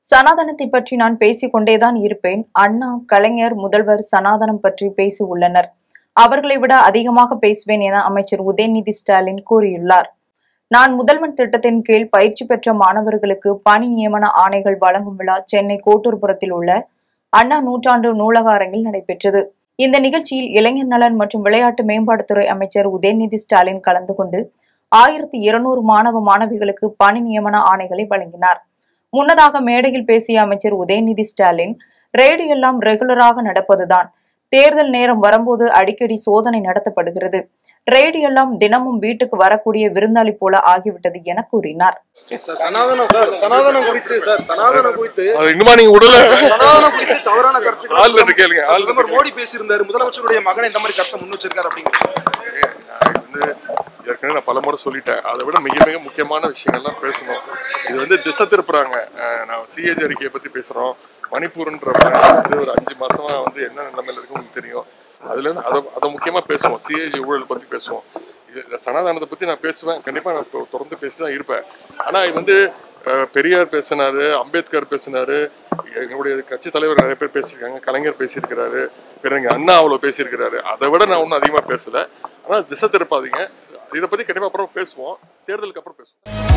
சனாதனத்தை பற்றி நான் பேசிக் கொண்டேதான் இருப்பேன் அண்ணா கலைஞர் முதல்வர் சனாதனம் பற்றி பேசி உள்ளனர் அவர்களை விட அதிகமாக பேசுவேன் என அமைச்சர் உதயநிதி ஸ்டாலின் கூறியுள்ளார் நான் முதல்வன் திட்டத்தின் கீழ் பயிற்சி பெற்ற மாணவர்களுக்கு பணி நியமன ஆணைகள் வழங்கும் விழா சென்னை கோட்டூர்புரத்தில் உள்ள அண்ணா நூற்றாண்டு நூலக அரங்கில் நடைபெற்றது இந்த நிகழ்ச்சியில் இளைஞர் நலன் மற்றும் விளையாட்டு மேம்பாட்டுத்துறை அமைச்சர் உதயநிதி ஸ்டாலின் கலந்து கொண்டு ஆயிரத்தி இருநூறு மாணவ மாணவிகளுக்கு பணி நியமன ஆணைகளை வழங்கினார் முன்னதாக மேடையில் பேசிய அமைச்சர் உதயநிதி ஸ்டாலின் ரெய்டு எல்லாம் ரெகுலராக நடப்பதுதான் தேர்தல் நேரம் வரும்போது அடிக்கடி சோதனை நடத்தப்படுகிறது ரெய்டு எல்லாம் தினமும் வீட்டுக்கு வரக்கூடிய விருந்தாளி போல ஆகிவிட்டது என கூறினார் சார் சனாதனம் சார் சனாதனம் குறித்து சார் சனாதனம் குறித்து அது இன்னுமா நீங்க விடல சனாதனம் குறித்து தவறான கருத்துக்கள் ஆள்ல இருந்து கேளுங்க, ஆள்ல இருந்து பிரதமர் மோடி பேசியிருந்தாரு முதலமைச்சருடைய மகன் இந்த மாதிரி கருத்தை முன் வச்சிருக்காரு அப்படிங்கிறது நான் வந்து ஏற்கனவே நான் பலமுறை சொல்லிட்டேன் அதை விட மிக மிக முக்கியமான விஷயங்கள்லாம் பேசணும் இது வந்து திசை திருப்புறாங்க அஹ் நான் சிஏஜி அறிக்கையை பத்தி பேசுறோம் மணிப்பூர்ன்ற மாநிலம் வந்து ஒரு அஞ்சு மாசமா வந்து என்ன நிலைமையில இருக்கு உங்களுக்கு தெரியும் அதுல இருந்து அதை அதை முக்கியமா பேசுவோம் சிஏஜி ஊழல் பத்தி பேசுவோம் இது இந்த சனாதனத்தை பத்தி நான் பேசுவேன் கண்டிப்பா நான் தொ- தொடர்ந்து பேசி தான் இருப்பேன் ஆனா இது வந்து அஹ், பெரியார் பேசினாரு அம்பேத்கர் பேசினாரு எங்களுடைய கட்சி தலைவர் நிறைய பேர் பேசியிருக்காங்க கலைஞர் பேசியிருக்கிறாரு பிறகு அண்ணா அவ்வளோ பேசியிருக்கிறாரு அதை விட நான் ஒன்றும் அதிகமாக பேசல ஆனால் திசை திருப்பாதீங்க இதை பற்றி கண்டிப்பாக அப்புறம் பேசுவோம் தேர்தலுக்கு அப்புறம் பேசுவோம்